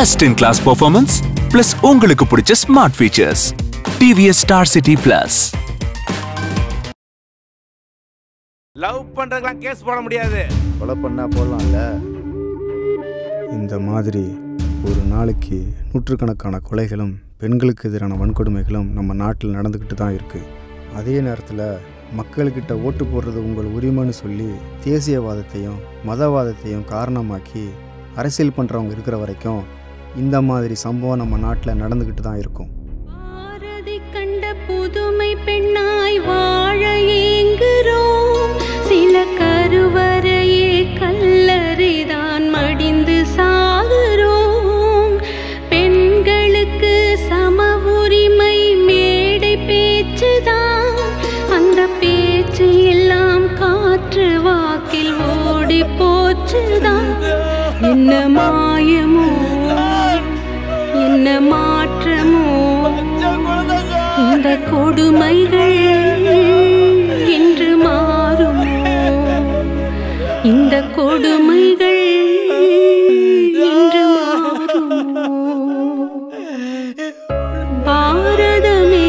best in class performance plus உங்களுக்கு பிடிச்ச smart features TVS star city plus love பண்றதுக்கெல்லாம் case போட முடியாது கொலை பண்ணா போடலாம்ல இந்த மாதிரி ஒரு நாளைக்கு நூற்றுக்கணக்கான கொலைகளும் பெண்களுக்கு எதிரான வன்கொடுமைகளும் நம்ம நாட்டில் நடந்துக்கிட்டு தான் இருக்குது அதே நேரத்தில் மக்கள்கிட்ட ஓட்டு போடுறது உங்கள் உரிமைன்னு சொல்லி தேசியவாதத்தையும் மதவாதத்தையும் காரணமாக்கி அரசியல் பண்ணுறவங்க இருக்கிற வரைக்கும் இந்த மாதிரி சம்பவம் நம்ம நாட்டில் நடந்துக்கிட்டு தான் இருக்கும் பாரதி கண்ட புதுமை பெண்ணாய் வாழ ஏங்குறோம் சில கருவறையே கல்லறைதான் மடிந்து சாகுறோம் பெண்களுக்கு சம உரிமை மேடை பேச்சுதான் அந்த பேச்சு எல்லாம் காற்று வாக்கில் ஓடி போச்சுதான் என்ன மாயமோ என்ன மாற்றமோ இந்த கொடுமைகள் என்று மாறுமோ இந்த கொடுமைகள் என்று மாறுமோ பாரதமே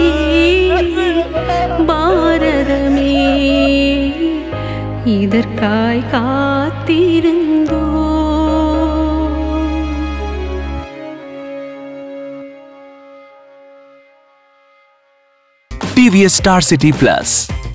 பாரதமே இதற்காய் காத்திருந்தோ டிவிஎஸ் ஸ்டார் சிட்டி பிளஸ்